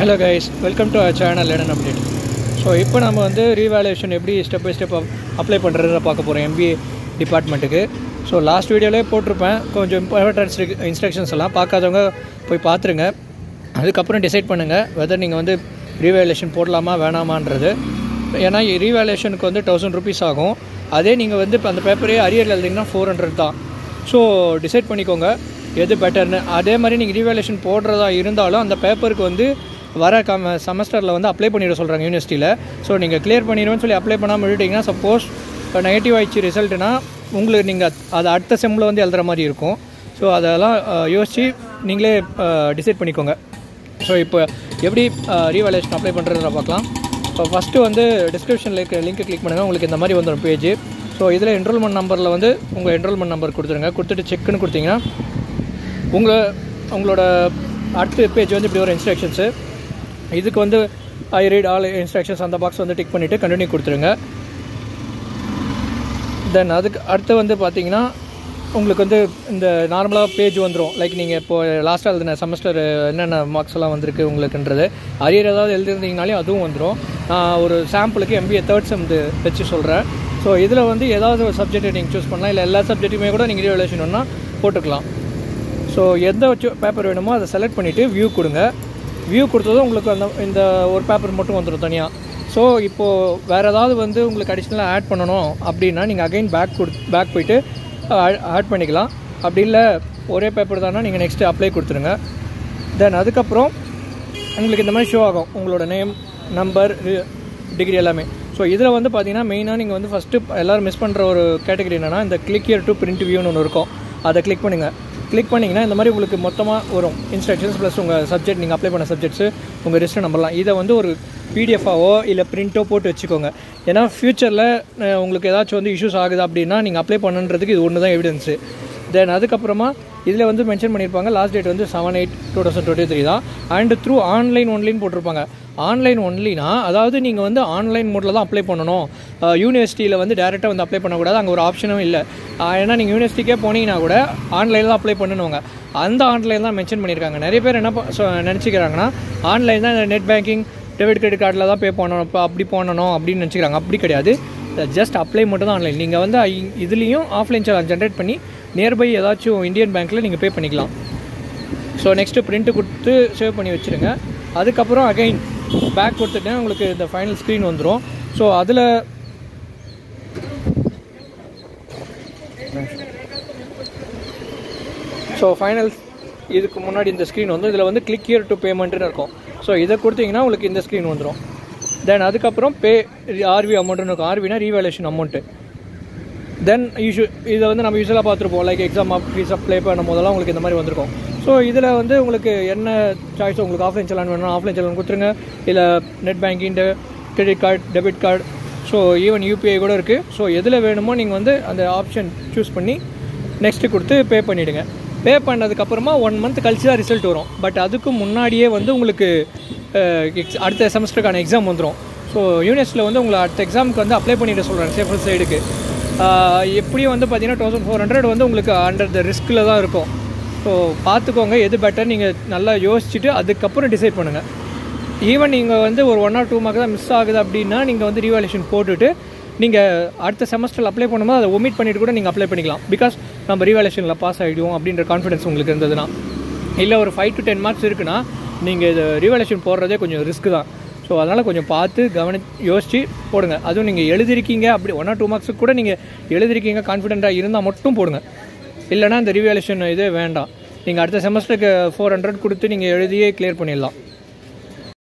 hello guys welcome to our channel லேடன் update so இப்போ நம்ம வந்து ரீவேல்யூஷன் எப்படி ஸ்டெப் பை ஸ்டெப் அப்ளை பண்ணுறத பார்க்க போகிறோம் எம்பிஏ டிபார்ட்மெண்ட்டுக்கு ஸோ லாஸ்ட் வீடியோலேயே போட்டிருப்பேன் கொஞ்சம் இம்பார்ட்டன்ஸ் இன்ஸ்ட்ரக்ஷன்ஸ் எல்லாம் பார்க்காதவங்க போய் பார்த்துருங்க அதுக்கப்புறம் டிசைட் பண்ணுங்கள் வெதர் நீங்கள் வந்து ரீவேல்யூஷன் போடலாமா வேணாமான்றது ஏன்னா ரீவேல்யூஷனுக்கு வந்து தௌசண்ட் ருபீஸ் ஆகும் அதே நீங்கள் வந்து இப்போ அந்த பேப்பரே அரியர் எழுதிங்கன்னா ஃபோர் ஹண்ட்ரட் தான் ஸோ டிசைட் பண்ணிக்கோங்க எது பெட்டர்னு அதே மாதிரி நீங்கள் ரீவேல்யூஷன் போடுறதா இருந்தாலும் அந்த பேப்பருக்கு வந்து வர கம் செமஸ்டரில் வந்து அப்ளை பண்ணிட சொல்கிறாங்க யூனிவர்சிட்டியில் ஸோ நீங்கள் கிளியர் பண்ணிடுவோன்னு சொல்லி அப்ளை பண்ணாமல் விட்டுட்டிங்கன்னா சப்போஸ் இப்போ நெகட்டிவ் ஆயிடுச்சு ரிசல்ட்னா உங்களுக்கு நீங்கள் அது அடுத்த செம்மில் வந்து எழுதுகிற மாதிரி இருக்கும் ஸோ அதெல்லாம் அஹ், யோசித்து நீங்களே டிசைட் பண்ணிக்கோங்க ஸோ இப்போ எப்படி ரீவேல்யூஷன் அப்ளை பண்ணுறத பார்க்கலாம் இப்போ ஃபஸ்ட்டு வந்து டிஸ்கிரிப்ஷனில் இருக்க லிங்க்கை கிளிக் பண்ணுங்கள் உங்களுக்கு இந்த மாதிரி வந்துடும் பேஜ் ஸோ இதில் என்ரோல்மெண்ட் நம்பரில் வந்து உங்கள் என்ரோல்மெண்ட் நம்பர் கொடுத்துருங்க கொடுத்துட்டு செக்குன்னு கொடுத்தீங்கன்னா உங்கள் உங்களோட அடுத்த பேஜ் வந்து இப்படி ஒரு இன்ஸ்ட்ரக்ஷன்ஸு இதுக்கு வந்து ஐ ரீட் ஆல் இன்ஸ்ட்ரக்ஷன்ஸ் அந்த பாக்ஸ் வந்து டிக் பண்ணிவிட்டு கண்டினியூ கொடுத்துருங்க தென் அதுக்கு அடுத்து வந்து பார்த்தீங்கன்னா உங்களுக்கு வந்து இந்த நார்மலாக பேஜ் வந்துடும் லைக் நீங்கள் இப்போ லாஸ்ட்டாக எழுதின செமஸ்டர் என்னென்ன மார்க்ஸ் எல்லாம் வந்திருக்கு உங்களுக்குன்றது அரியர் ஏதாவது எழுதிருந்தீங்கனாலே அதுவும் வந்துடும் நான் ஒரு சாம்பிளுக்கு எம்பிஏ தேர்ட் செம் வச்சு சொல்கிறேன் ஸோ இதில் வந்து ஏதாவது ஒரு சப்ஜெக்ட் நீங்கள் சூஸ் பண்ணலாம் இல்லை எல்லா சப்ஜெக்ட்டுமே கூட நீங்கள் ரிவலேஷன் வேணால் போட்டுக்கலாம் ஸோ எந்த பேப்பர் வேணுமோ அதை செலக்ட் பண்ணிவிட்டு வியூ கொடுங்க வியூ கொடுத்ததும் உங்களுக்கு அந்த இந்த ஒரு பேப்பர் மட்டும் வந்துடும் தனியாக ஸோ இப்போது வேறு ஏதாவது வந்து உங்களுக்கு அடிஷ்னலாக ஆட் பண்ணணும் அப்படின்னா நீங்கள் அகைன் பேக் கொடு பேக் போயிட்டு ஆட் பண்ணிக்கலாம் அப்படி இல்லை ஒரே பேப்பர் தானா நீங்கள் நெக்ஸ்ட்டு அப்ளை கொடுத்துருங்க தென் அதுக்கப்புறம் உங்களுக்கு இந்த மாதிரி ஷோ ஆகும் உங்களோட நேம் நம்பர் டிகிரி எல்லாமே ஸோ இதில் வந்து பார்த்தீங்கன்னா மெயினாக நீங்கள் வந்து ஃபஸ்ட்டு எல்லோரும் மிஸ் பண்ணுற ஒரு கேட்டகரி என்னென்னா இந்த கிளிக் இயர் டு பிரிண்ட் வியூன்னு ஒன்று இருக்கும் அதை கிளிக் பண்ணுங்கள் கிளிக் பண்ணிங்கன்னா இந்த மாதிரி உங்களுக்கு மொத்தமாக வரும் இன்ஸ்ட்ரக்ஷன்ஸ் ப்ளஸ் உங்கள் சப்ஜெக்ட் நீங்கள் அப்ளை பண்ண சப்ஜெக்ட்ஸு உங்கள் ரிஜிஸ்டர் நம்பர்லாம் இதை வந்து ஒரு பிடிஎஃபாவோ இல்லை பிரிண்ட்டோ போட்டு வச்சுக்கோங்க ஏன்னா ஃப்யூச்சரில் உங்களுக்கு ஏதாச்சும் வந்து இஷ்யூஸ் ஆகுது அப்படின்னா நீங்கள் அப்ளை பண்ணுன்றதுக்கு இது ஒன்று தான் எவிடன்ஸு தென் அதுக்கப்புறமா இதில் வந்து மென்ஷன் பண்ணியிருப்பாங்க லாஸ்ட் டேட் வந்து seven eight two thousand twenty three தான் அண்ட் த்ரூ ஆன்லைன் ஒன்லின்னு போட்டிருப்பாங்க ஆன்லைன் ஒன்லினா அதாவது நீங்கள் வந்து ஆன்லைன் மோடில் தான் அப்ளை பண்ணணும் யூனிவர்சிட்டியில் வந்து டேரெக்டாக வந்து அப்ளை பண்ணக்கூடாது அங்கே ஒரு ஆப்ஷனும் இல்லை ஆஹ் ஏன்னா நீங்கள் யூனிவர்சிட்டிக்கே போனீங்கன்னா கூட ஆன்லைனில் தான் அப்ளை பண்ணணுங்க அந்த ஆன்லைன் தான் மென்ஷன் பண்ணியிருக்காங்க நிறைய பேர் என்ன ப- சொ- நினச்சிக்கிறாங்கன்னா ஆன்லைன் தான் நெட் பேங்கிங் டெபிட் கிரெடிட் கார்டில் தான் பே பண்ணணும் இப்போ அப்படி பண்ணணும் அப்படின்னு நினச்சிக்கிறாங்க அப்படி கிடையாது ஜஸ்ட் அப்ளை மட்டும் தான் ஆன்லைன் நீங்கள் வந்து ஐ- இதுலேயும் ஆஃப்லைன் ஜென்ரேட் பண்ணி நியர்பை ஏதாச்சும் இந்தியன் பேங்க்கில் நீங்கள் பே பண்ணிக்கலாம் ஸோ நெக்ஸ்ட்டு பிரிண்ட்டு கொடுத்து சேவ் பண்ணி வச்சுருங்க அதுக்கப்புறம் அகைன் பேக் கொடுத்துட்டேன் உங்களுக்கு இந்த ஃபைனல் ஸ்க்ரீன் வந்துடும் ஸோ அதில் ஸோ ஃபைனல் இதுக்கு முன்னாடி இந்த ஸ்க்ரீன் வந்து இதில் வந்து கிளிக் இயர் டு பேமெண்ட்னு இருக்கும் ஸோ இதை கொடுத்தீங்கன்னா உங்களுக்கு இந்த ஸ்க்ரீன் வந்துடும் தென் அதுக்கப்புறம் பே ஆர்வி அமௌண்ட்னு இருக்கும் ஆர்வினா ரீவேலேஷன் அமௌண்ட்டு தென் யூஷு இதை வந்து நம்ம யூஸ்வலாக பார்த்துருப்போம் லைக் எக்ஸாம் ஃபீஸ் அப்ளை பண்ணும் போதெல்லாம் உங்களுக்கு இந்த மாதிரி வந்திருக்கும் ஸோ இதில் வந்து உங்களுக்கு என்ன சாய்ஸ் உங்களுக்கு ஆஃப்லைன் செலான் வேணும் ஆஃப்லைன் செலான் கொடுத்துருங்க இல்லை net banking credit card debit card so even UPI கூட இருக்குது ஸோ எதில் வேணுமோ நீங்கள் வந்து அந்த ஆப்ஷன் சூஸ் பண்ணி நெக்ஸ்ட்டு கொடுத்து பே பண்ணிவிடுங்க பே பண்ணதுக்கப்புறமா ஒன் மந்த் கழிச்சு தான் ரிசல்ட் வரும் பட் அதுக்கு முன்னாடியே வந்து உங்களுக்கு அஹ், ex- அடுத்த செமஸ்டருக்கான எக்ஸாம் வந்துடும் ஸோ யூனிவர்சிட்டியில் வந்து உங்களை அடுத்த எக்ஸாமுக்கு வந்து அப்ளை பண்ணிட சொல்கிறாங்க சேஃபர் சைடுக்கு எப்படியும் வந்து பார்த்தீங்கன்னா தௌசண்ட் ஃபோர் ஹண்ட்ரட் வந்து உங்களுக்கு அண்டர் த ரிஸ்கில் தான் இருக்கும் ஸோ பார்த்துக்கோங்க எது பெட்டர் நீங்கள் நல்லா யோசிச்சுட்டு அதுக்கப்புறம் டிசைட் பண்ணுங்கள் ஈவன் நீங்கள் வந்து ஒரு ஒன் ஆர் டூ மார்க் தான் மிஸ் ஆகுது அப்படின்னா நீங்கள் வந்து ரீவாலேஷன் போட்டுட்டு நீங்கள் அடுத்த செமஸ்டரில் அப்ளை பண்ணும்போது அதை ஒமிட் பண்ணிட்டு கூட நீங்கள் அப்ளை பண்ணிக்கலாம் பிகாஸ் நம்ம ரீவாலேஷனில் பாஸ் ஆகிடுவோம் அப்படின்ற கான்ஃபிடன்ஸ் உங்களுக்கு இருந்ததுன்னா இல்லை ஒரு ஃபைவ் டு டென் மார்க்ஸ் இருக்குன்னா நீங்கள் இது ரீவாலேஷன் போடுறதே கொஞ்சம் ரிஸ்க் தான் ஸோ அதனால் கொஞ்சம் பார்த்து கவனி யோசித்து போடுங்க அதுவும் நீங்கள் எழுதிருக்கீங்க அப்படி ஒன் ஆர் டூ மார்க்ஸுக்கு கூட நீங்கள் எழுதிருக்கீங்க கான்ஃபிடென்ட்டாக இருந்தால் மட்டும் போடுங்க இல்லைனா இந்த ரிவாலேஷன் இதே வேண்டாம் நீங்கள் அடுத்த செமஸ்டருக்கு ஃபோர் ஹண்ட்ரட் கொடுத்து நீங்கள் எழுதியே கிளியர் பண்ணிடலாம்